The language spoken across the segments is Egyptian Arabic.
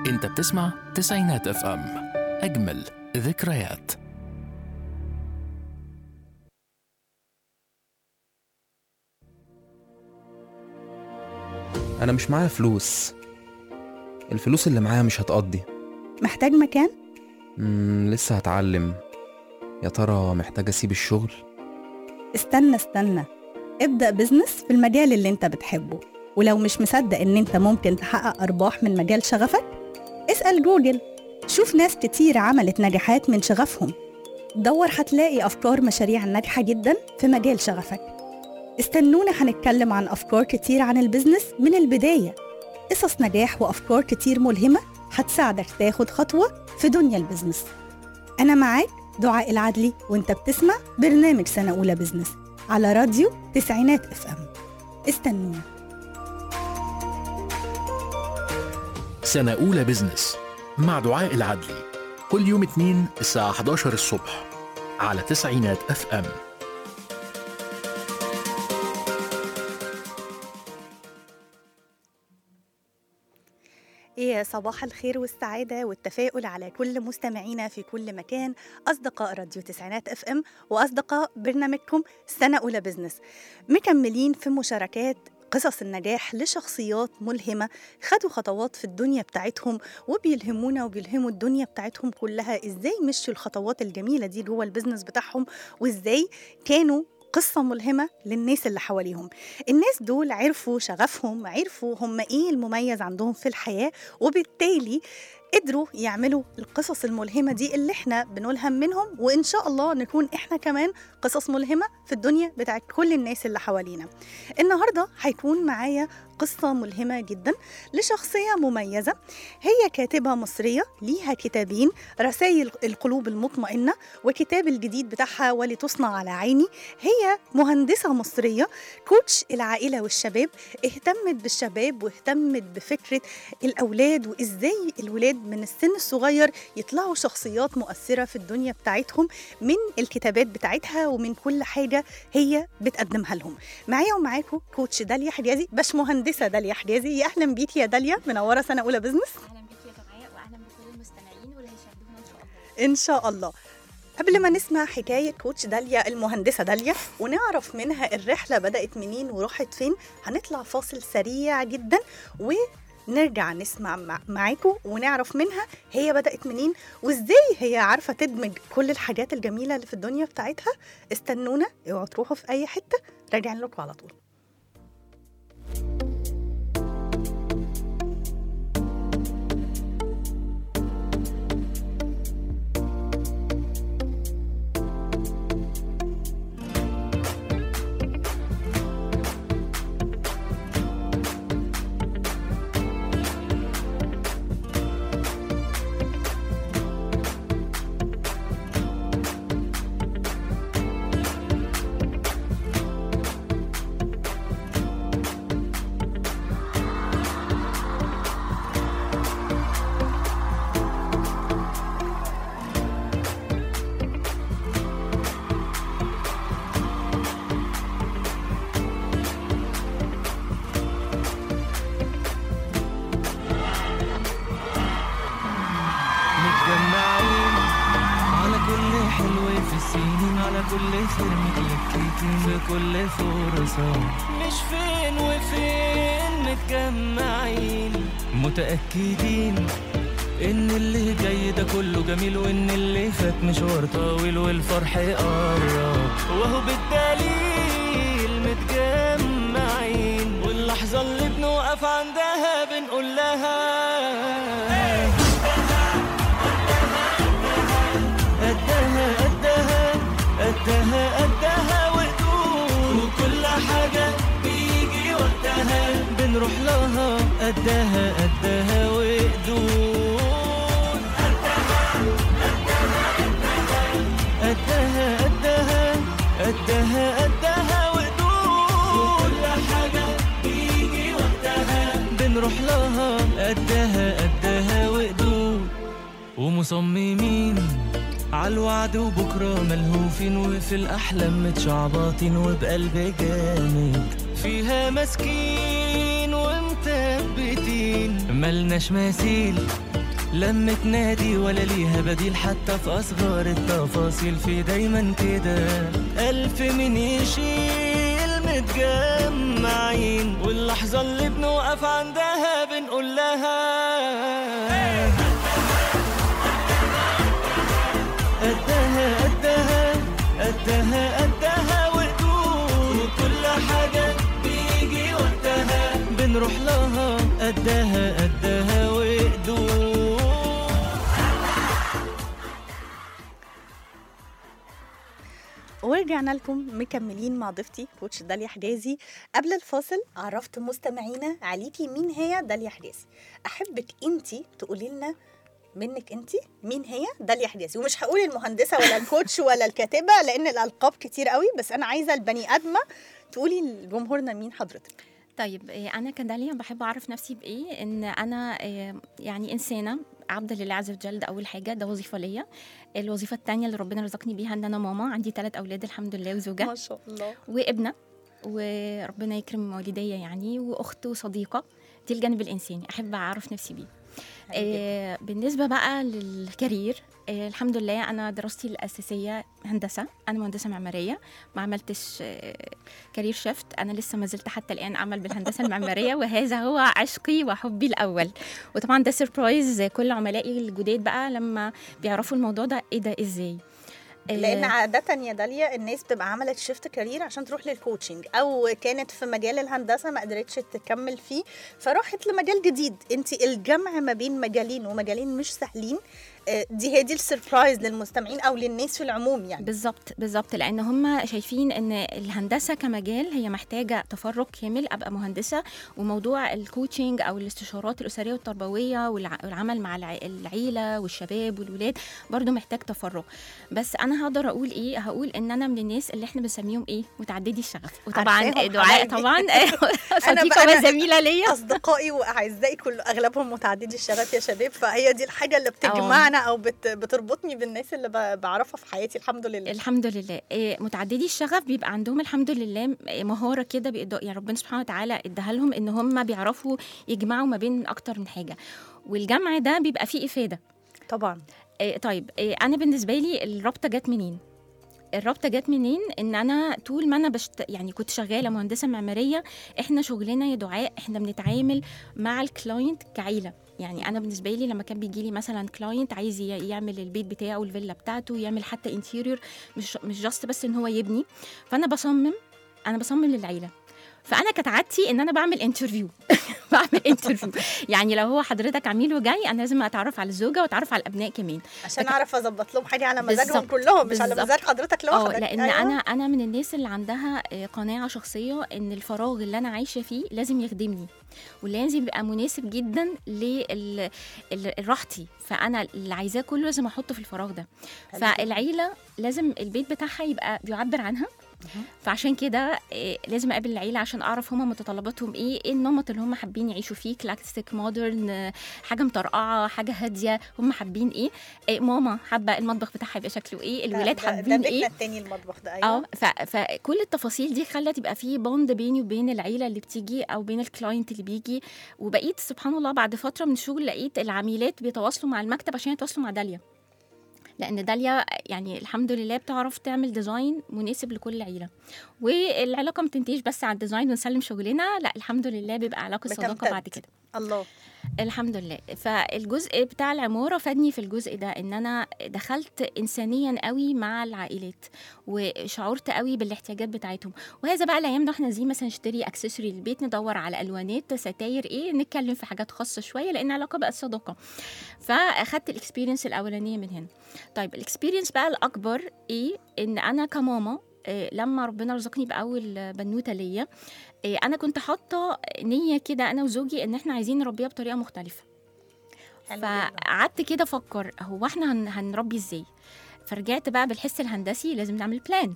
انت بتسمع تسعينات اف ام اجمل ذكريات أنا مش معايا فلوس الفلوس اللي معايا مش هتقضي محتاج مكان؟ مم لسه هتعلم يا ترى محتاج أسيب الشغل استنى استنى ابدأ بزنس في المجال اللي انت بتحبه ولو مش مصدق ان انت ممكن تحقق أرباح من مجال شغفك اسأل جوجل شوف ناس كتير عملت نجاحات من شغفهم دور هتلاقي أفكار مشاريع ناجحة جدا في مجال شغفك استنونا هنتكلم عن أفكار كتير عن البزنس من البداية قصص نجاح وأفكار كتير ملهمة هتساعدك تاخد خطوة في دنيا البزنس أنا معاك دعاء العدلي وانت بتسمع برنامج سنة أولى بزنس على راديو تسعينات اف ام استنونا سنة أولى بزنس مع دعاء العدلي كل يوم اثنين الساعة 11 الصبح على تسعينات اف ام يا صباح الخير والسعادة والتفاؤل على كل مستمعينا في كل مكان أصدقاء راديو تسعينات اف ام وأصدقاء برنامجكم سنة أولى بزنس مكملين في مشاركات قصص النجاح لشخصيات ملهمة خدوا خطوات في الدنيا بتاعتهم وبيلهمونا وبيلهموا الدنيا بتاعتهم كلها ازاي مشوا الخطوات الجميلة دي جوه البزنس بتاعهم وازاي كانوا قصة ملهمة للناس اللي حواليهم الناس دول عرفوا شغفهم عرفوا هم ايه المميز عندهم في الحياة وبالتالي قدروا يعملوا القصص الملهمة دي اللي احنا بنلهم منهم وإن شاء الله نكون احنا كمان قصص ملهمة في الدنيا بتاعت كل الناس اللي حوالينا النهاردة هيكون معايا قصة ملهمة جدا لشخصية مميزة هي كاتبة مصرية ليها كتابين رسائل القلوب المطمئنة وكتاب الجديد بتاعها ولتصنع على عيني هي مهندسة مصرية كوتش العائلة والشباب اهتمت بالشباب واهتمت بفكرة الأولاد وإزاي الولاد من السن الصغير يطلعوا شخصيات مؤثرة في الدنيا بتاعتهم من الكتابات بتاعتها ومن كل حاجة هي بتقدمها لهم معايا ومعاكم كوتش داليا حجازي باش مهندسة داليا حجازي يا أهلا بيكي يا داليا منورة سنة أولى بزنس اهلا بيك يا دعاء واهلا بكل المستمعين واللي هيشاهدونا ان شاء الله إن شاء الله قبل ما نسمع حكاية كوتش داليا المهندسة داليا ونعرف منها الرحلة بدأت منين وراحت فين هنطلع فاصل سريع جدا ونرجع نسمع مع- معاكم ونعرف منها هي بدأت منين وازاي هي عارفة تدمج كل الحاجات الجميلة اللي في الدنيا بتاعتها استنونا اوعوا تروحوا في أي حتة راجعين لكم على طول متجمعين على كل حلو في السنين على كل خير متلككين في كل فرصة مش فين وفين متجمعين متأكدين إن اللي جاي ده كله جميل وإن اللي فات مشوار طويل والفرح قرب وهو بالدليل متجمعين واللحظة اللي بنوقف عندها بنقول لها قدها قدها قدها قدها وقدود وكل حاجة بيجي وقتها بنروح لها قدها قدها وقدود قدها قدها قدها قدها وقدود وكل حاجة بيجي وقتها بنروح لها قدها قدها وقدود ومصممين عالوعد وبكرة ملهوفين وفي الأحلام متشعبطين وبقلب جامد فيها ماسكين ومثبتين ملناش مثيل لما تنادي ولا ليها بديل حتى في أصغر التفاصيل في دايما كده ألف من يشيل متجمعين واللحظة اللي بنوقف عندها بنقول لها قدها قدها قدها قدها وقدود وكل حاجة بيجي وقتها بنروح لها قدها قدها وقدود ورجعنا لكم مكملين مع ضيفتي كوتش داليا حجازي قبل الفاصل عرفت مستمعينا عليكي مين هي داليا حجازي احبك انت تقولي لنا منك انت مين هي داليا حجازي ومش هقول المهندسه ولا الكوتش ولا الكاتبه لان الالقاب كتير قوي بس انا عايزه البني ادمه تقولي لجمهورنا مين حضرتك طيب إيه، انا كداليا بحب اعرف نفسي بايه ان انا إيه، يعني انسانه عبد لله عز وجل ده اول حاجه ده وظيفه ليا الوظيفه الثانيه اللي ربنا رزقني بيها ان انا ماما عندي ثلاث اولاد الحمد لله وزوجه ما شاء الله وابنه وربنا يكرم والديا يعني واخت وصديقه دي الجانب الانساني احب اعرف نفسي بيه آه بالنسبه بقى للكارير آه الحمد لله انا دراستي الاساسيه هندسه انا مهندسه معماريه ما عملتش آه كارير شيفت انا لسه ما زلت حتى الان اعمل بالهندسه المعماريه وهذا هو عشقي وحبي الاول وطبعا ده سربرايز كل عملائي الجداد بقى لما بيعرفوا الموضوع ده ايه ده ازاي آه، لان عاده يا داليا الناس بتبقى عملت شيفت كارير عشان تروح للكوتشنج او كانت في مجال الهندسه ما قدرتش تكمل فيه فراحت لمجال جديد انت الجمع ما بين مجالين ومجالين مش سهلين آه، دي هي دي السربرايز للمستمعين او للناس في العموم يعني بالظبط بالظبط لان هم شايفين ان الهندسه كمجال هي محتاجه تفرغ كامل ابقى مهندسه وموضوع الكوتشنج او الاستشارات الاسريه والتربويه والع- والعمل مع الع- العيله والشباب والولاد برضو محتاج تفرغ بس انا هقدر اقول ايه هقول ان انا من الناس اللي احنا بنسميهم ايه متعددي الشغف وطبعا عارفاهم دعاء حبايبي. طبعا أنا صديقه بقى- وزميله ليا اصدقائي واعزائي كل اغلبهم متعددي الشغف يا شباب فهي دي الحاجه اللي بتجمعنا او بت بتربطني بالناس اللي ب- بعرفها في حياتي الحمد لله الحمد لله إيه، متعددي الشغف بيبقى عندهم الحمد لله إيه، مهاره كده بيقدر يعني ربنا سبحانه وتعالى اداها لهم ان هم بيعرفوا يجمعوا ما بين اكتر من حاجه والجمع ده بيبقى فيه افاده طبعا إيه، طيب إيه، انا بالنسبه لي الرابطه جت منين الرابطه جت منين ان انا طول ما انا بشت... يعني كنت شغاله مهندسه معماريه احنا شغلنا يا دعاء احنا بنتعامل مع الكلاينت كعيله يعني انا بالنسبه لي لما كان بيجي لي مثلا كلاينت عايز ي- يعمل البيت بتاعه الفيلا بتاعته يعمل حتى انتيريور مش مش جاست بس ان هو يبني فانا بصمم انا بصمم للعيله فانا كانت عادتي ان انا بعمل انترفيو بعمل انترفيو يعني لو هو حضرتك عميل وجاي انا لازم اتعرف على الزوجه واتعرف على الابناء كمان عشان اعرف اظبط لهم حاجه على مزاجهم بالظبط، كلهم مش على بالظبط. مزاج حضرتك اه لوحدك لان أيوة. انا انا من الناس اللي عندها آه، قناعه شخصيه ان الفراغ اللي انا عايشه فيه لازم يخدمني ولازم يبقى مناسب جدا لراحتي فانا اللي عايزاه كله لازم احطه في الفراغ ده حلو جداً. فالعيله لازم البيت بتاعها يبقى بيعبر عنها فعشان كده آه، لازم اقابل العيله عشان اعرف هما متطلباتهم ايه ايه النمط اللي هم حابين يعيشوا فيه كلاسيك مودرن حاجه مطرقعه حاجه هاديه هم حابين ايه آه، ماما حابه المطبخ بتاعها يبقى شكله ايه ده- الولاد ده- حابين ده ايه بيتنا التاني المطبخ ده اه ايوه ف- فكل التفاصيل دي خلت يبقى في بوند بيني وبين العيله اللي بتيجي او بين الكلاينت اللي بيجي وبقيت سبحان الله بعد فتره من الشغل لقيت العميلات بيتواصلوا مع المكتب عشان يتواصلوا مع داليا لان داليا يعني الحمد لله بتعرف تعمل ديزاين مناسب لكل عيله والعلاقه ما تنتهيش بس على الديزاين ونسلم شغلنا لا الحمد لله بيبقى علاقه صداقه بتمتد. بعد كده الله الحمد لله فالجزء بتاع العمارة فادني في الجزء ده ان انا دخلت انسانيا قوي مع العائلات وشعرت قوي بالاحتياجات بتاعتهم وهذا بقى الايام ده احنا عايزين مثلا نشتري اكسسوري للبيت ندور على الوانات ستاير ايه نتكلم في حاجات خاصه شويه لان علاقه بقت صداقه فاخدت الاكسبيرينس الاولانيه من هنا طيب الاكسبيرينس بقى الاكبر ايه ان انا كماما آه، لما ربنا رزقني باول بنوته ليا آه، انا كنت حاطه نيه كده انا وزوجي ان احنا عايزين نربيها بطريقه مختلفه حلو جداً. فقعدت كده افكر هو احنا هن- هنربي ازاي فرجعت بقى بالحس الهندسي لازم نعمل بلان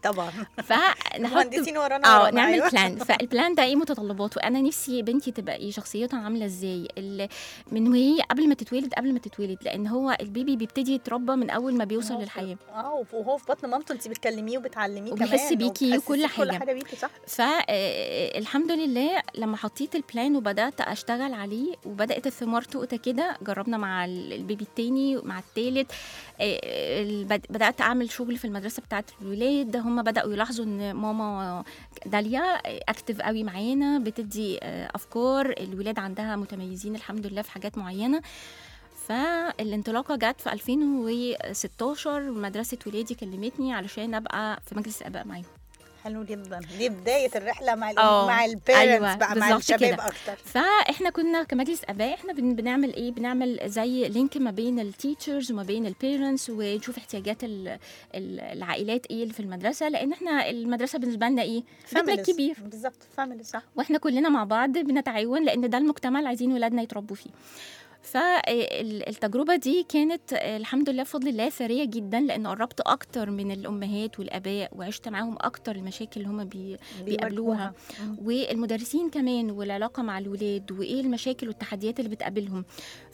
طبعا فنحط مهندسين ورانا اه ورانا، نعمل أيوة. بلان فالبلان ده ايه متطلباته انا نفسي بنتي تبقى ايه شخصيتها عامله ازاي ال- من وهي قبل ما تتولد قبل ما تتولد لان هو البيبي بيبتدي يتربى من اول ما بيوصل هو في- للحياه اه وهو في بطن مامته انت بتكلميه وبتعلميه كمان وبيحس بيكي وبتحسسيه وكل كل حاجة. حاجه بيكي صح فالحمد لله لما حطيت البلان وبدات اشتغل عليه وبدات الثمار تؤتى كده جربنا مع ال- البيبي التاني مع التالت آه، ال- بد- بدات اعمل شغل في المدرسه بتاعه الولاد هم بداوا يلاحظوا ان ماما داليا اكتف قوي معانا بتدي آه، افكار الولاد عندها متميزين الحمد لله في حاجات معينه فالانطلاقه جت في 2016 مدرسه ولادي كلمتني علشان ابقى في مجلس الاباء معاهم حلو جدا دي بدايه الرحله مع ال اه، مع البيرنتس أيوة، بقى مع بالظبط الشباب كده. اكتر فاحنا كنا كمجلس اباء احنا بن بنعمل ايه بنعمل زي لينك ما بين التيتشرز وما بين البيرنتس ونشوف احتياجات ال- ال- العائلات ايه اللي في المدرسه لان احنا المدرسه بالنسبه لنا ايه بيتنا Families. الكبير بالظبط فاميلي صح واحنا كلنا مع بعض بنتعاون لان ده المجتمع اللي عايزين ولادنا يتربوا فيه فالتجربة دي كانت آه، الحمد لله بفضل الله ثرية جدا لأن قربت أكتر من الأمهات والآباء وعشت معاهم أكتر المشاكل اللي هم بي بيقابلوها. مم. والمدرسين كمان والعلاقة مع الولاد وإيه المشاكل والتحديات اللي بتقابلهم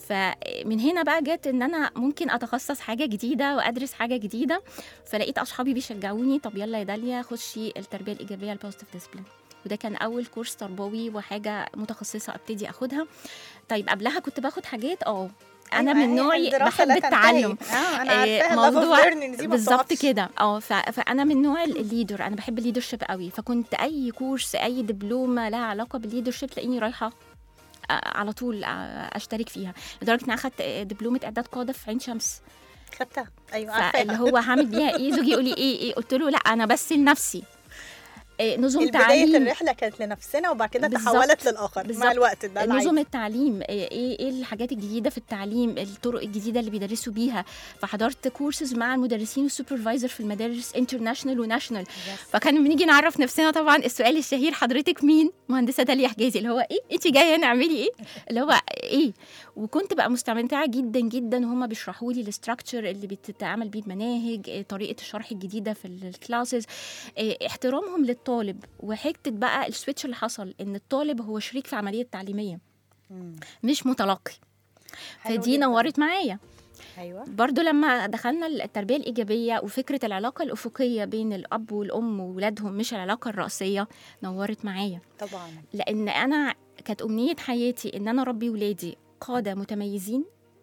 فمن هنا بقى جت إن أنا ممكن أتخصص حاجة جديدة وأدرس حاجة جديدة فلقيت أصحابي بيشجعوني طب يلا يا داليا خشي التربية الإيجابية البوزيتيف ديسبلين وده كان أول كورس تربوي وحاجة متخصصة أبتدي أخدها طيب قبلها كنت باخد حاجات اه أنا أيوة، من هي نوعي الدراسة بحب لا تنتهي. التعلم اه انا آه، عارفاها موضوع موضوع بالظبط كده اه ف- فانا من نوع ال- الليدر انا بحب الليدرشيب قوي فكنت اي كورس اي دبلومه لها علاقه بالليدرشيب تلاقيني رايحه آه، على طول آه، اشترك فيها لدرجه ان انا اخدت آه، دبلومه اعداد قاده في عين شمس خدتها ايوه فاللي عارفاها هو هعمل بيها ايه زوجي يقول لي ايه ايه قلت له لا انا بس لنفسي آه، نظم بدايه تعليم الرحله كانت لنفسنا وبعد كده بالظبط. تحولت للاخر بالظبط. مع الوقت ده نظم العادي. التعليم ايه ايه الحاجات الجديده في التعليم الطرق الجديده اللي بيدرسوا بيها فحضرت كورسز مع المدرسين والسوبرفايزر في المدارس انترناشونال وناشونال فكان بنيجي نعرف نفسنا طبعا السؤال الشهير حضرتك مين مهندسه داليا حجازي اللي هو ايه انت جايه نعملي ايه اللي هو ايه وكنت بقى مستمتعه جدا جدا وهم بيشرحوا لي الاستراكشر اللي بتتعمل بيه المناهج إيه طريقه الشرح الجديده في الكلاسز إيه احترامهم للطالب وحته بقى السويتش اللي حصل ان الطالب هو شريك في العمليه التعليميه مم. مش متلقي حلو فدي جداً. نورت معايا ايوه برضو لما دخلنا التربية الإيجابية وفكرة العلاقة الأفقية بين الأب والأم وولادهم مش العلاقة الرأسية نورت معايا طبعا لأن أنا كانت أمنية حياتي إن أنا أربي ولادي قادة متميزين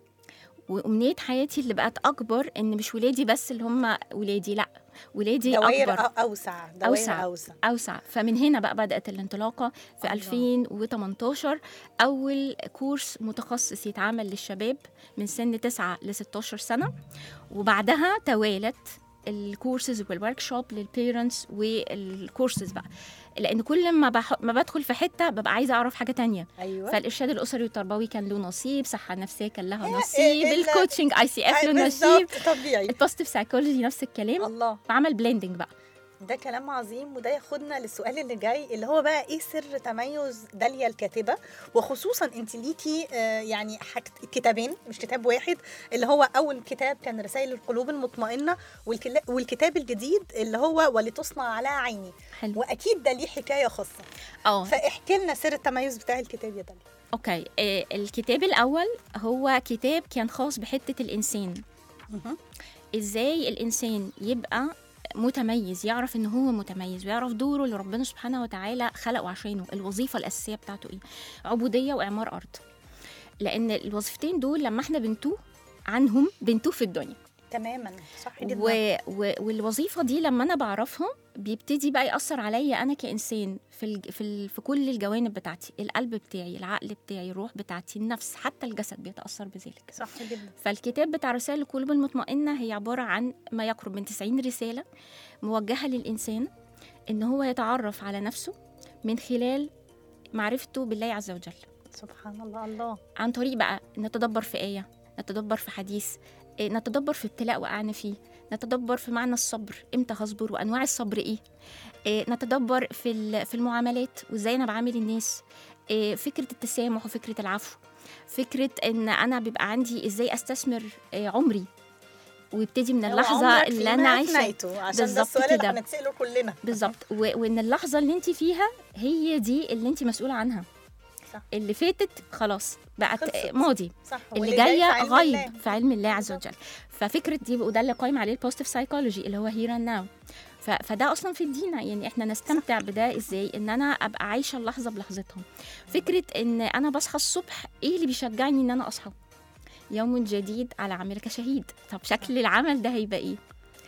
وأمنية حياتي اللي بقت أكبر إن مش ولادي بس اللي هم ولادي لأ ولادي دوائر أكبر أو- اوسع دوائر أوسع. اوسع أوسع فمن هنا بقى بدأت الانطلاقة في الله. 2018 أول كورس متخصص يتعمل للشباب من سن 9 ل 16 سنة وبعدها توالت الكورسز والورك شوب للبيرنتس والكورسز بقى لان كل ما بح... ما بدخل في حته ببقى عايزه اعرف حاجه تانية ايوه فالارشاد الاسري والتربوي كان له نصيب صحه النفسيه كان لها إيه، نصيب ال- الكوتشنج اي سي اف أي له نصيب بالظبط طبيعي البوزيتيف سايكولوجي نفس الكلام الله فعمل بليندنج بقى ده كلام عظيم وده ياخدنا للسؤال اللي جاي اللي هو بقى ايه سر تميز داليا الكاتبه وخصوصا انت ليكي آه، يعني حاجت كتابين مش كتاب واحد اللي هو اول كتاب كان رسائل القلوب المطمئنه والكلا- والكتاب الجديد اللي هو ولتصنع على عيني حلو واكيد ده ليه حكايه خاصه اه فاحكي لنا سر التميز بتاع الكتاب يا داليا اوكي آه، الكتاب الاول هو كتاب كان خاص بحته الانسان مهم. ازاي الانسان يبقى متميز يعرف ان هو متميز ويعرف دوره اللي ربنا سبحانه وتعالى خلقه عشانه الوظيفه الاساسيه بتاعته ايه عبوديه واعمار ارض لان الوظيفتين دول لما احنا بنتوه عنهم بنتوه في الدنيا تماما صح جدا و... و... والوظيفه دي لما انا بعرفها بيبتدي بقى ياثر عليا انا كانسان في الج... في, ال... في كل الجوانب بتاعتي القلب بتاعي العقل بتاعي الروح بتاعتي النفس حتى الجسد بيتاثر بذلك صح جدا فالكتاب بتاع رسائل القلوب المطمئنة هي عبارة عن ما يقرب من 90 رسالة موجهة للإنسان إن هو يتعرف على نفسه من خلال معرفته بالله عز وجل سبحان الله الله عن طريق بقى نتدبر في آية نتدبر في حديث إيه، نتدبر في ابتلاء وقعنا فيه نتدبر في معنى الصبر امتى هصبر وانواع الصبر ايه, إيه نتدبر في ال- في المعاملات وازاي انا بعامل الناس إيه فكره التسامح وفكره العفو فكره ان انا بيبقى عندي ازاي استثمر إيه عمري ويبتدي من هو اللحظه عمرك اللي فيما انا عايشه أفنيته، عشان ده بالظبط السؤال اللي كده. هنتسأله كلنا بالظبط و- وان اللحظه اللي انت فيها هي دي اللي انت مسؤوله عنها صح. اللي فاتت خلاص بقت خلصت. ماضي صح اللي واللي جاي جايه في علم غيب الله. في علم الله عز بالظبط. وجل ففكره دي وده اللي قايم عليه البوزيتيف سايكولوجي اللي هو هير اند ناو فده اصلا في الدين يعني احنا نستمتع بده ازاي ان انا ابقى عايشه اللحظه بلحظتها فكره ان انا بصحى الصبح ايه اللي بيشجعني ان انا اصحى يوم جديد على عملك شهيد طب شكل العمل ده هيبقى ايه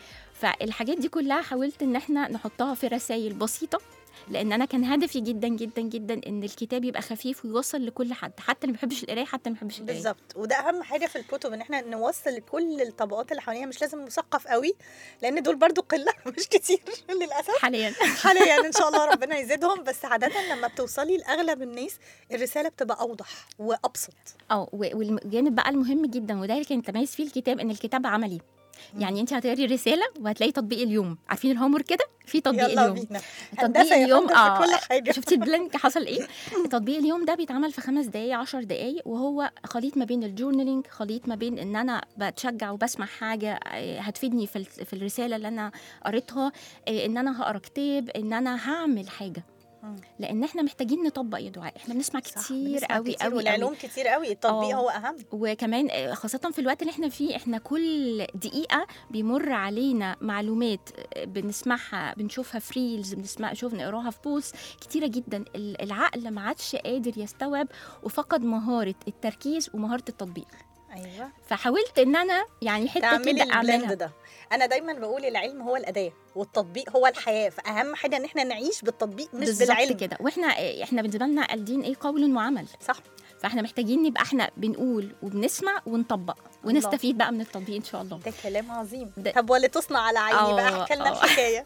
فالحاجات دي كلها حاولت ان احنا نحطها في رسائل بسيطه لان انا كان هدفي جدا جدا جدا ان الكتاب يبقى خفيف ويوصل لكل حد حتى اللي ما بيحبش القرايه حتى اللي ما بيحبش القرايه بالظبط وده اهم حاجه في الكتب ان احنا نوصل لكل الطبقات اللي حوالينا مش لازم مثقف قوي لان دول برضو قله مش كتير للاسف حاليا حاليا ان شاء الله ربنا يزيدهم بس عاده لما بتوصلي لاغلب الناس الرساله بتبقى اوضح وابسط اه و- والجانب بقى المهم جدا وده اللي كان يتميز فيه الكتاب ان الكتاب عملي يعني انت هتقري رساله وهتلاقي تطبيق اليوم عارفين الهومر كده في تطبيق يلا اليوم بينا تطبيق هندسة يا اليوم فندم في كل حاجة. شفتي البلانك حصل ايه تطبيق اليوم ده بيتعمل في خمس دقايق عشر دقايق وهو خليط ما بين الجورنالينج خليط ما بين ان انا بتشجع وبسمع حاجه آه، هتفيدني في ال- في الرساله اللي انا قريتها آه، ان انا هقرا كتاب ان انا هعمل حاجه مم. لان احنا محتاجين نطبق يا دعاء احنا بنسمع صح، كتير بنسمع قوي كتير قوي قوي والعلوم كتير قوي التطبيق آه. هو اهم وكمان آه، خاصة في الوقت اللي احنا فيه احنا كل دقيقة بيمر علينا معلومات آه، بنسمعها بنشوفها في ريلز بنسمع شوف نقراها في بوست كتيرة جدا ال- العقل ما عادش قادر يستوعب وفقد مهارة التركيز ومهارة التطبيق ايوه فحاولت ان انا يعني حتة تعملي كده البلند اعملها ده انا دايما بقول العلم هو الاداه والتطبيق هو الحياه فاهم حاجه ان احنا نعيش بالتطبيق مش بالظبط بالعلم كده واحنا آه، احنا بالنسبة لنا الدين ايه قول وعمل صح فاحنا محتاجين نبقى احنا بنقول وبنسمع ونطبق ونستفيد بقى من التطبيق ان شاء الله ده كلام عظيم ده- طب ولتصنع على عيني بقى آه، احكي لنا آه. الحكايه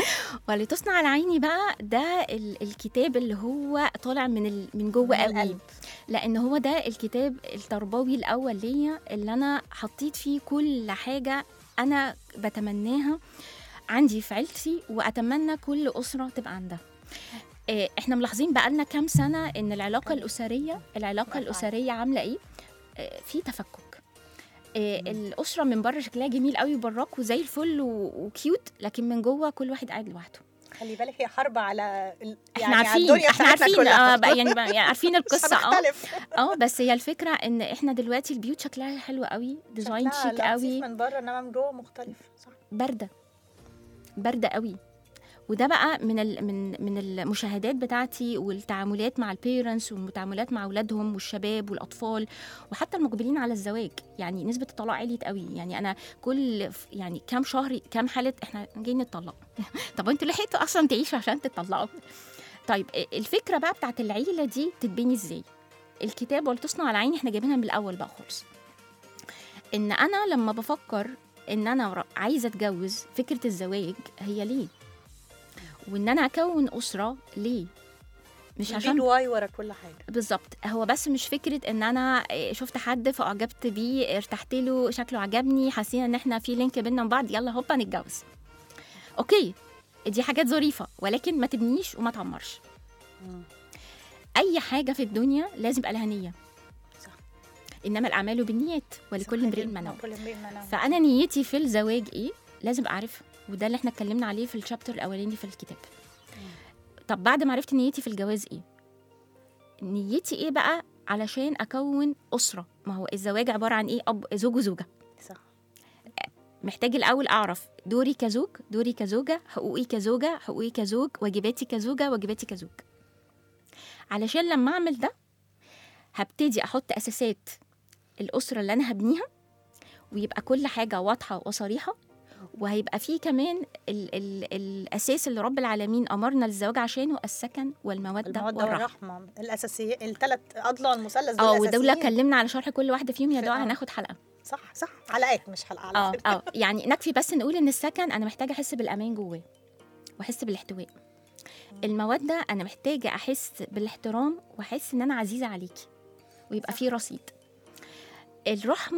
ولتصنع على عيني بقى ده ال- الكتاب اللي هو طالع من ال- من جوه من قوي القلب. لان هو ده الكتاب التربوي الاول ليا اللي انا حطيت فيه كل حاجه انا بتمناها عندي في عيلتي واتمنى كل اسره تبقى عندها آه، احنا ملاحظين بقالنا كام سنه ان العلاقه الاسريه العلاقه بقى. الاسريه عامله ايه آه، في تفكك آه، الاسره من بره شكلها جميل قوي براك وزي الفل و- وكيوت لكن من جوه كل واحد قاعد لوحده خلي بالك هي حرب على ال... احنا يعني على عارفين الدنيا احنا بتاعتنا عارفين كلها. اه بقى يعني بقى يعني عارفين مش القصه اه هنختلف. اه بس هي الفكره ان احنا دلوقتي البيوت شكلها حلو قوي ديزاين شكلها شيك لطيف قوي من بره انما من جوه مختلف صح بارده بارده قوي وده بقى من ال من من المشاهدات بتاعتي والتعاملات مع البيرنتس والتعاملات مع اولادهم والشباب والاطفال وحتى المقبلين على الزواج يعني نسبه الطلاق عليت قوي يعني انا كل ف- يعني كام شهر كام حاله احنا جايين نتطلق طب انتوا لحقتوا اصلا تعيشوا عشان تتطلقوا طيب الفكره بقى بتاعت العيله دي تتبني ازاي الكتاب ولتصنع على عيني احنا جايبينها من الاول بقى خالص ان انا لما بفكر ان انا ر- عايزه اتجوز فكره الزواج هي ليه وان انا اكون اسره ليه مش البيج عشان واي ورا كل حاجه بالظبط هو بس مش فكره ان انا إيه، شفت حد فاعجبت بيه ارتحت له شكله عجبني حسينا ان احنا في لينك بينا من بعض يلا هوبا نتجوز اوكي دي حاجات ظريفه ولكن ما تبنيش وما تعمرش مم. اي حاجه في الدنيا لازم يبقى لها نيه صح. انما الاعمال بالنيات ولكل صح امرئ جدا. ما نوى كل امرئ ما نوى. فانا نيتي في الزواج ايه لازم اعرفها وده اللي احنا اتكلمنا عليه في الشابتر الاولاني في الكتاب طب بعد ما عرفت نيتي في الجواز ايه نيتي ايه بقى علشان اكون اسره ما هو الزواج عباره عن ايه اب زوج وزوجه صح محتاج الاول اعرف دوري كزوج دوري كزوجه حقوقي كزوجه حقوقي كزوج واجباتي كزوجه واجباتي كزوج علشان لما اعمل ده هبتدي احط اساسات الاسره اللي انا هبنيها ويبقى كل حاجه واضحه وصريحه وهيبقى فيه كمان ال ال الاساس اللي رب العالمين امرنا للزواج عشانه السكن والموده الموده والرحمه والرحمه الاساسيه الثلاث اضلاع المثلث اه دول ودول أساسيين. اتكلمنا على شرح كل واحده فيهم يا في- دعاء آه. هناخد حلقه صح صح حلقات مش حلقه على اه فكره اه يعني نكفي بس نقول ان السكن انا محتاجه احس بالامان جواه واحس بالاحتواء الموده انا محتاجه احس بالاحترام واحس ان انا عزيزه عليكي ويبقى في رصيد الرحمه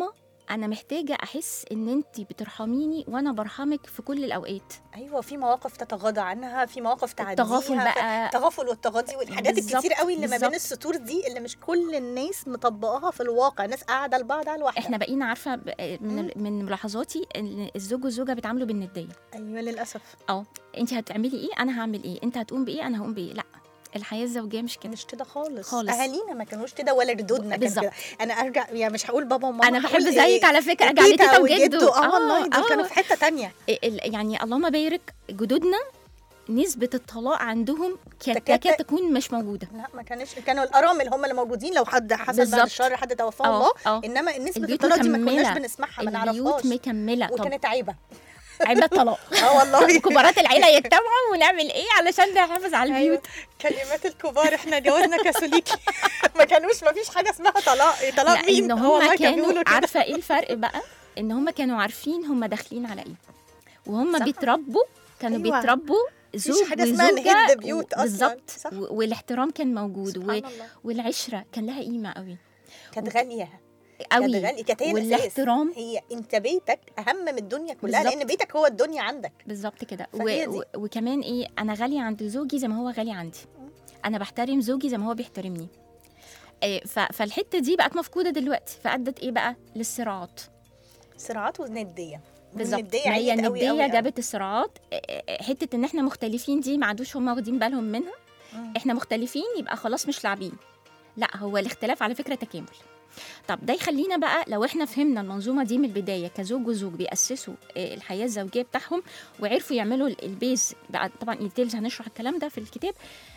انا محتاجه احس ان انت بترحميني وانا برحمك في كل الاوقات ايوه في مواقف تتغاضى عنها في مواقف تعديها التغافل بقى التغافل والتغاضي والحاجات بالظبط، الكتير قوي اللي ما بين بالظبط. السطور دي اللي مش كل الناس مطبقاها في الواقع ناس قاعده لبعض على الواحده احنا بقينا عارفه ب- من من ملاحظاتي ان الزوج والزوجه بيتعاملوا بالنديه ايوه للاسف اه انت هتعملي ايه انا هعمل ايه انت هتقوم بايه انا هقوم بايه لا الحياه الزوجيه مش كده مش كده خالص خالص. اهالينا ما كانوش كده ولا ردودنا كان بالظبط. كده انا ارجع يعني مش هقول بابا وماما انا بحب هقول زيك إيه؟ على فكره ارجع تيتا لتيتا وجدو وجدو اه والله دول كانوا في حته تانية ال- يعني اللهم بارك جدودنا نسبة الطلاق عندهم كانت تكاد- تكاد تكون مش موجودة لا ما كانش كانوا الارامل هم اللي موجودين لو حد حصل بعد بالظبط. الشر حد توفاه اه الله اه انما نسبه البيوت الطلاق دي ما مكملة. كناش بنسمعها ما البيوت نعرفهاش مكملة طب وكانت عيبه عيب الطلاق اه والله كبارات العيلة يجتمعوا ونعمل ايه علشان نحافظ على أيوة. البيوت كلمات الكبار احنا جوازنا كاثوليكي ما كانوش ما فيش حاجه اسمها طلاق إيه طلاق مين لان هو هم والله كانوا بيقولوا كده. عارفة ايه الفرق بقى ان هم كانوا عارفين هم داخلين على ايه وهم صح. بيتربوا كانوا أيوة. بيتربوا زوج حاجة اسمها وزوجة نهد بيوت أصلاً. بالظبط صح. و- والاحترام كان موجود و... سبحان الله والعشرة كان لها قيمة قوي كانت غاليه قوي كانت غاليه كانت هي الأساس. والاحترام هي انت بيتك اهم من الدنيا كلها بالظبط. لان بيتك هو الدنيا عندك بالظبط كده فهي و... دي. و... وكمان ايه انا غاليه عند زوجي زي ما هو غالي عندي انا بحترم زوجي زي ما هو بيحترمني إيه ف... فالحته دي بقت مفقوده دلوقتي فادت ايه بقى للصراعات صراعات ونديه بالظبط والندية ما هي عليت قوي النديه قوي قوي. جابت الصراعات إيه، إيه، حته ان احنا مختلفين دي ما عادوش هم واخدين بالهم منها مم. احنا مختلفين يبقى خلاص مش لاعبين لا هو الاختلاف على فكره تكامل طب ده يخلينا بقى لو احنا فهمنا المنظومه دي من البدايه كزوج وزوج بياسسوا آه، الحياه الزوجيه بتاعهم وعرفوا يعملوا ال- البيز بقى طبعا ايتيلز هنشرح الكلام ده في الكتاب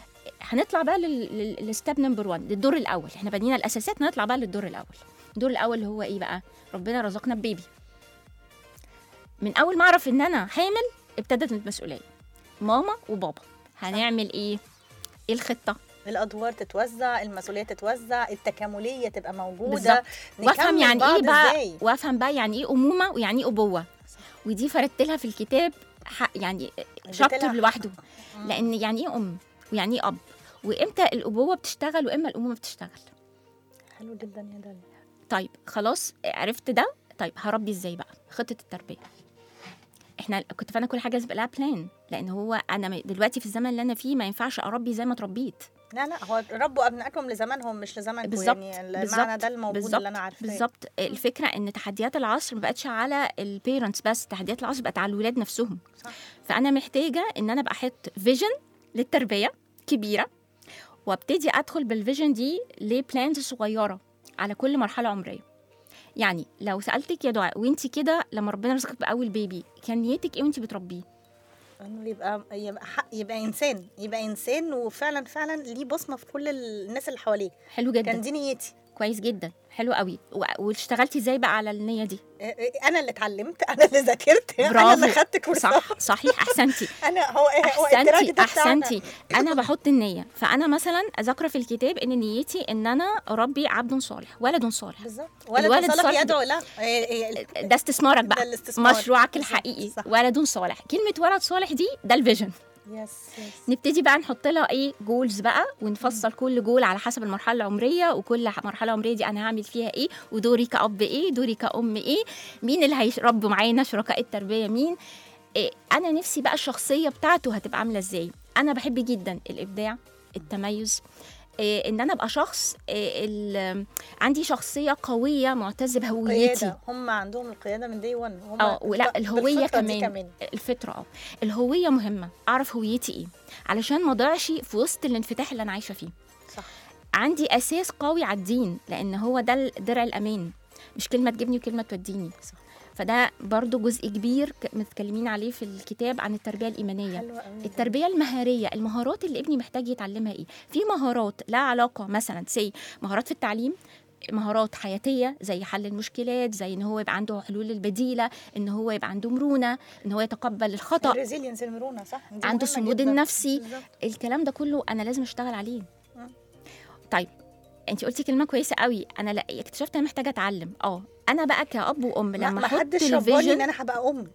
هنطلع بقى للستاب نمبر 1 للدور الاول احنا بنينا الاساسات هنطلع بقى للدور الاول الدور الاول اللي هو ايه بقى ربنا رزقنا ببيبي من اول ما اعرف ان انا حامل ابتدت المسؤوليه ماما وبابا هنعمل ايه ايه الخطه الادوار تتوزع المسؤوليه تتوزع التكامليه تبقى موجوده بالظبط. وافهم نكمل يعني بعض ايه بقى إزاي. وافهم بقى يعني ايه امومه ويعني ايه ابوه ودي فردت لها في الكتاب ح- يعني اديت شابتر لها لوحده مم. لان يعني ايه ام ويعني ايه اب وامتى الابوه بتشتغل وامتى الامومه بتشتغل حلو جدا يا داليا طيب خلاص عرفت ده طيب هربي ازاي بقى خطه التربيه احنا كنت فانا كل حاجه لازم لها بلان لان هو انا م- دلوقتي في الزمن اللي انا فيه ما ينفعش اربي زي ما اتربيت لا لا هو ربوا ابنائكم لزمانهم مش لزمانكم بالظبط يعني المعنى بالظبط ده الموجود بالظبط اللي انا عارفاه بالظبط الفكره ان تحديات العصر ما بقتش على البيرنتس بس تحديات العصر بقت على الولاد نفسهم صح. فانا محتاجه ان انا ابقى احط فيجن للتربيه كبيره وابتدي ادخل بالفيجن دي لبلانز صغيره على كل مرحله عمريه يعني لو سالتك يا دعاء وانت كده لما ربنا رزقك باول بيبي كان نيتك ايه وانت بتربيه انه يبقى يبقى حق يبقى انسان يبقى انسان وفعلا فعلا ليه بصمه في كل الناس اللي حواليه حلو جدا كان دي نيتي كويس جدا حلو قوي و- واشتغلتي ازاي بقى على النيه دي إيه إيه، انا اللي اتعلمت انا اللي ذاكرت انا برافو. اللي خدت كورسات صح صحيح احسنتي انا هو إيه هو التراك احسنتي ده بتاعنا. احسنتي انا بحط النيه فانا مثلا ذاكره في الكتاب ان نيتي ان انا اربي عبد صالح ولد صالح بالظبط ولد الولد صالح صالح يدعو لا إيه إيه، ده استثمارك ده بقى الاستثمار. مشروعك بالظبط، الحقيقي صح. ولد صالح كلمه ولد صالح دي ده الفيجن يس يس نبتدي بقى نحط لها ايه جولز بقى ونفصل كل جول على حسب المرحله العمريه وكل ح- مرحله عمريه دي انا هعمل فيها ايه ودوري كأب ايه دوري كأم ايه مين اللي هيربوا معانا شركاء التربيه مين إيه انا نفسي بقى الشخصيه بتاعته هتبقى عامله ازاي انا بحب جدا الابداع التميز إيه ان انا ابقى شخص إيه ال- عندي شخصيه قويه معتز بهويتي قيادة هم عندهم القيادة من دي 1 هم اه ولا بالفطرة الهويه دي كمان كمان الفطره اه الهويه مهمه اعرف هويتي ايه علشان ما اضيعش في وسط الانفتاح اللي انا عايشه فيه صح عندي اساس قوي على الدين لان هو ده الدرع الامان مش كلمه تجيبني وكلمه توديني صح. فده برضو جزء كبير ك- متكلمين عليه في الكتاب عن التربيه الايمانيه حلوة قوي التربيه المهاريه المهارات اللي ابني محتاج يتعلمها ايه في مهارات لا علاقه مثلا سي مهارات في التعليم مهارات حياتيه زي حل المشكلات زي ان هو يبقى عنده حلول البديله ان هو يبقى عنده مرونه ان هو يتقبل الخطا الريزيلينس المرونة صح دي عنده مهمة الصمود جداً. النفسي. بالظبط. الكلام ده كله انا لازم اشتغل عليه مم. طيب انت قلتي كلمه كويسه قوي انا لا اكتشفت انا محتاجه اتعلم اه انا بقى كاب وام ما لما ما احط حدش رباني ان الفيجن انا هبقى ام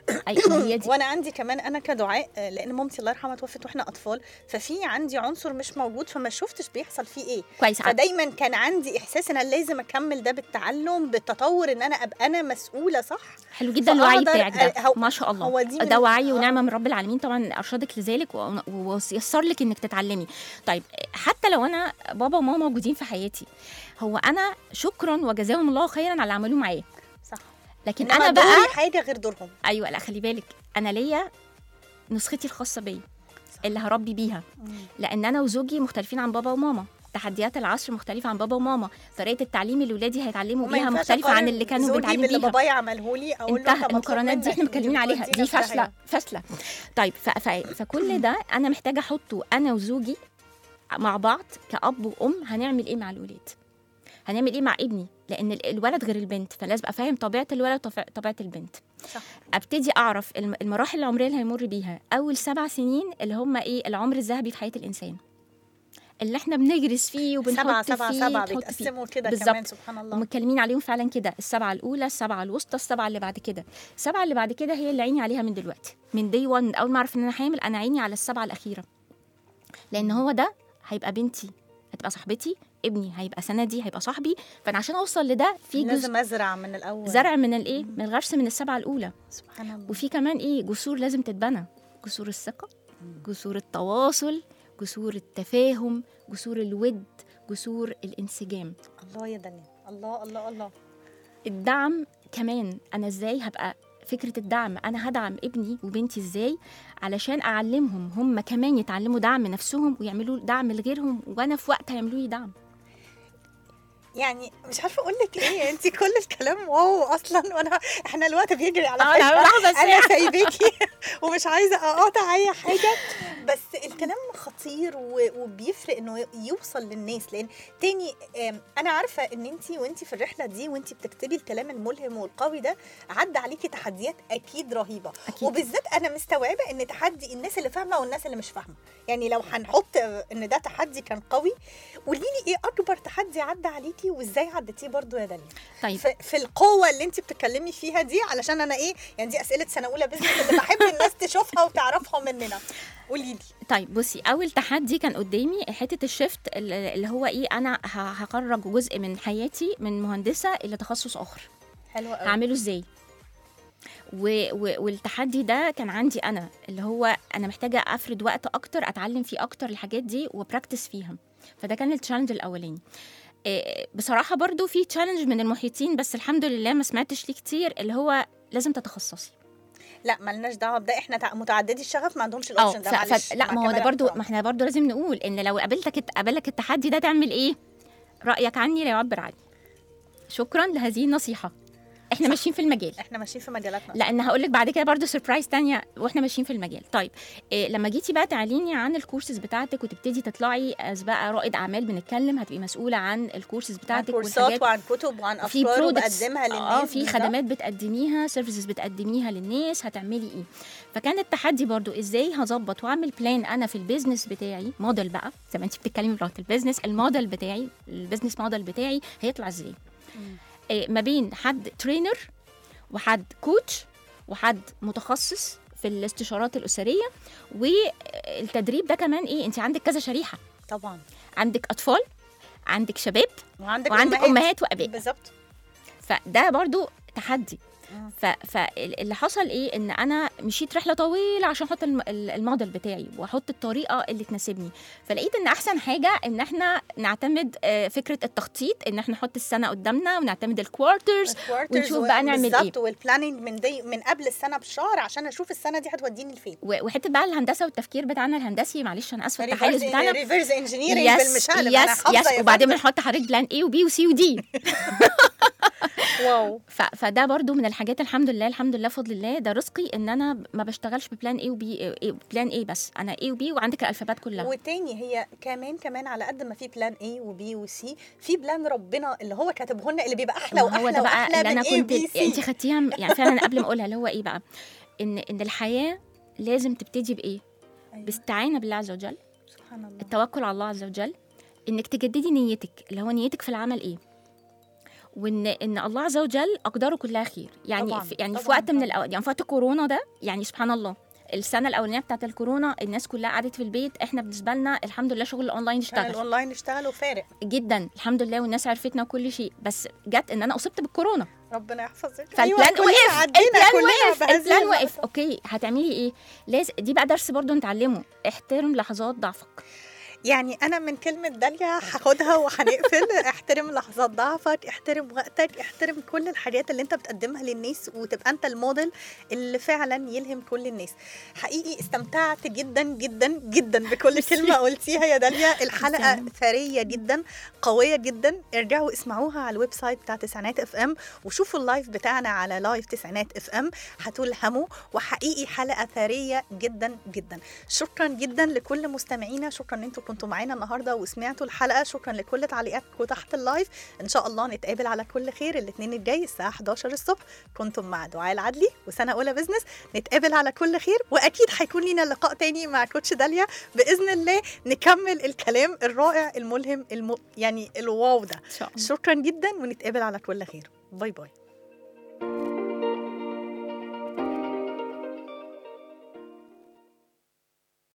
اي ما هي دي وانا عندي كمان انا كدعاء آه، لان مامتي الله يرحمها توفت واحنا اطفال ففي عندي عنصر مش موجود فما شفتش بيحصل فيه ايه كويس ع- فدايما كان عندي احساس ان انا لازم اكمل ده بالتعلم بالتطور ان انا ابقى انا مسؤوله صح حلو جدا الوعي فأقدر بتاعك ده أ- هو- ما شاء الله هو دي من- ده وعي آه. ونعمه من رب العالمين طبعا ارشدك لذلك و- ويسر لك انك تتعلمي طيب حتى لو انا بابا وماما موجودين في حياتي هو انا شكرا وجزاهم الله خيرا على اللي عملوه معايا صح لكن إنما انا بقى دوري حاجه غير دورهم ايوه لا خلي بالك انا ليا نسختي الخاصه بيا اللي هربي بيها لان انا وزوجي مختلفين عن بابا وماما تحديات العصر مختلفه عن بابا وماما طريقه التعليم اللي ولادي هيتعلموا وما بيها ينفعش مختلفه عن أقارن اللي كانوا زوجي بيتعلموا باللي بيها بابايا عمله لي اقول له انتهى طب مطلوب المقارنات دي منك احنا متكلمين عليها تودينا دي في داهية. فاشله فاشله طيب ف... ف... فكل ده انا محتاجه احطه انا وزوجي مع بعض كأب وأم هنعمل ايه مع الولاد هنعمل ايه مع ابني لان ال- الولد غير البنت فلازم ابقى فاهم طبيعه الولد وطبيعه البنت صح. ابتدي اعرف الم- المراحل العمريه اللي هيمر بيها اول سبع سنين اللي هم ايه العمر الذهبي في حياه الانسان اللي احنا بنجرس فيه وبنحط سبعة سبعة فيه سبعة نحط فيه. بيتقسموا كده بالظبط. كمان سبحان الله ومتكلمين عليهم فعلا كده السبعه الاولى السبعه الوسطى السبعه اللي بعد كده السبعه اللي بعد كده هي اللي عيني عليها من دلوقتي من دي 1 من اول ما اعرف ان انا حامل انا عيني على السبعه الاخيره لان هو ده هيبقى بنتي هتبقى صاحبتي ابني هيبقى سندي هيبقى صاحبي فانا عشان اوصل لده في جزء لازم ازرع من الاول زرع من الايه من الغرس من السبعه الاولى سبحان الله وفي كمان ايه جسور لازم تتبنى جسور الثقه جسور التواصل جسور التفاهم جسور الود جسور الانسجام الله يا دنيا الله الله الله الدعم كمان انا ازاي هبقى فكره الدعم انا هدعم ابني وبنتي ازاي علشان اعلمهم هم كمان يتعلموا دعم نفسهم ويعملوا دعم لغيرهم وانا في وقت هيعملوا لي دعم يعني مش عارفه اقول لك ايه انت كل الكلام واو اصلا وانا احنا الوقت بيجري على آه، فكره أنا لحظة انا سايباكي ومش عايزه اقاطع اي حاجه بس الكلام خطير و- وبيفرق انه يوصل للناس لان تاني آم، انا عارفه ان انت وانت في الرحله دي وانت بتكتبي الكلام الملهم والقوي ده عدى عليكي تحديات اكيد رهيبه أكيد. وبالذات انا مستوعبه ان تحدي الناس اللي فاهمه والناس اللي مش فاهمه يعني لو هنحط ان ده تحدي كان قوي قولي لي ايه اكبر تحدي عدى عليكي وازاي عديتيه برضو يا دنيا طيب في, في القوه اللي انت بتتكلمي فيها دي علشان انا ايه يعني دي اسئله سنه اولى بزنس اللي بحب الناس تشوفها وتعرفها مننا قولي لي طيب بصي اول تحدي كان قدامي حته الشيفت اللي اللي هو ايه انا ه- هخرج جزء من حياتي من مهندسه الى تخصص اخر حلوه قوي هعمله ازاي و... و... والتحدي ده كان عندي انا اللي هو انا محتاجه افرد وقت اكتر اتعلم فيه اكتر الحاجات دي وبراكتس فيها فده كان التشالنج الاولاني إيه، بصراحه برضو في تشالنج من المحيطين بس الحمد لله ما سمعتش ليه كتير اللي هو لازم تتخصصي لا مالناش دعوه بده احنا تع- متعددي الشغف ما عندهمش اه الاوبشن ده ف... معلش ف... لا مع ما هو ده كمال برضو احترامي. ما احنا برضو لازم نقول ان لو قابلتك قابلك التحدي ده تعمل ايه رايك عني لا يعبر عني شكرا لهذه النصيحه احنا ماشيين في المجال احنا ماشيين في مجالاتنا لان هقول لك بعد كده برضو سربرايز تانية واحنا ماشيين في المجال طيب إيه لما جيتي بقى تعليني عن الكورسز بتاعتك وتبتدي تطلعي از بقى رائد اعمال بنتكلم هتبقي مسؤوله عن الكورسز عن بتاعتك كورسات وعن كتب وعن في افكار products. وبقدمها للناس اه في بالظبط. خدمات بتقدميها سيرفيسز بتقدميها للناس هتعملي ايه فكان التحدي برضو ازاي هظبط واعمل بلان انا في البيزنس بتاعي موديل بقى زي ما انت بتتكلمي بلغه البيزنس الموديل بتاعي البيزنس موديل بتاعي هيطلع ازاي إيه ما بين حد ترينر وحد كوتش وحد متخصص في الاستشارات الاسريه والتدريب ده كمان ايه انت عندك كذا شريحه طبعا عندك اطفال عندك شباب وعندك وعندك امهات واباء بالظبط فده برضو تحدي مم. ف- فاللي حصل ايه ان انا مشيت رحله طويله عشان احط الم- ال- الموديل بتاعي واحط الطريقه اللي تناسبني فلقيت ان احسن حاجه ان احنا نعتمد آه، فكره التخطيط ان احنا نحط السنه قدامنا ونعتمد الكوارترز الكوارترز ونشوف و- بقى نعمل بالظبط والبلاننج من دي من قبل السنه بشهر عشان اشوف السنه دي هتوديني لفين و- وحته بقى الهندسه والتفكير بتاعنا الهندسي معلش انا اسفه التحيز بتاعنا ريفرس انجينيرنج يس بالمشقلب انا يس حافظه يس يا وبعدين فندم. بنحط حضرتك بلان اي وبي وسي ودي واو ف... فده برضو من الحاجات الحمد لله الحمد لله بفضل الله ده رزقي ان انا ما بشتغلش ببلان اي وبي بلان اي بس انا اي وبي وعندك الالفابات كلها والتاني هي كمان كمان على قد ما في بلان A وبي وسي في بلان ربنا اللي هو كاتبه لنا اللي بيبقى احلى ما واحلى هو ده بقى واحلى اللي انا من A كنت وبي سي انت خدتيها م- يعني فعلا قبل ما اقولها اللي هو ايه بقى ان ان الحياه لازم تبتدي بايه أيوة. باستعانه بالله عز وجل سبحان الله التوكل على الله عز وجل انك تجددي نيتك اللي هو نيتك في العمل ايه وان ان الله عز وجل اقداره كلها خير يعني طبعاً، في يعني في طبعاً، وقت من طبعاً. الأوقات يعني في وقت كورونا ده يعني سبحان الله السنه الاولانيه بتاعت الكورونا الناس كلها قعدت في البيت احنا بالنسبه لنا الحمد لله شغل الاونلاين كان اشتغل الاونلاين اشتغل وفارق جدا الحمد لله والناس عرفتنا وكل شيء بس جت ان انا اصبت بالكورونا ربنا يحفظك فالبلان كلنا وقف عدينا البلان كلنا وقف بهذه البلان اللحظة. وقف اوكي هتعملي ايه لازم دي بقى درس برضو نتعلمه احترم لحظات ضعفك يعني انا من كلمه داليا هاخدها وهنقفل احترم لحظات ضعفك احترم وقتك احترم كل الحاجات اللي انت بتقدمها للناس وتبقى انت الموديل اللي فعلا يلهم كل الناس حقيقي استمتعت جدا جدا جدا بكل كلمه قلتيها يا داليا الحلقه تسلم. ثريه جدا قويه جدا ارجعوا اسمعوها على الويب سايت بتاع تسعينات اف ام وشوفوا اللايف بتاعنا على لايف تسعينات اف ام هتلهموا وحقيقي حلقه ثريه جدا جدا شكرا جدا لكل مستمعينا شكرا ان انتوا كنتوا معانا النهارده وسمعتوا الحلقه شكرا لكل تعليقاتكم تحت اللايف ان شاء الله نتقابل على كل خير الاثنين الجاي الساعه 11 الصبح كنتم مع دعاء العدلي وسنه اولى بزنس نتقابل على كل خير واكيد هيكون لينا لقاء تاني مع كوتش داليا باذن الله نكمل الكلام الرائع الملهم الم... يعني الواو ده ان شاء الله شكرا جدا ونتقابل على كل خير باي باي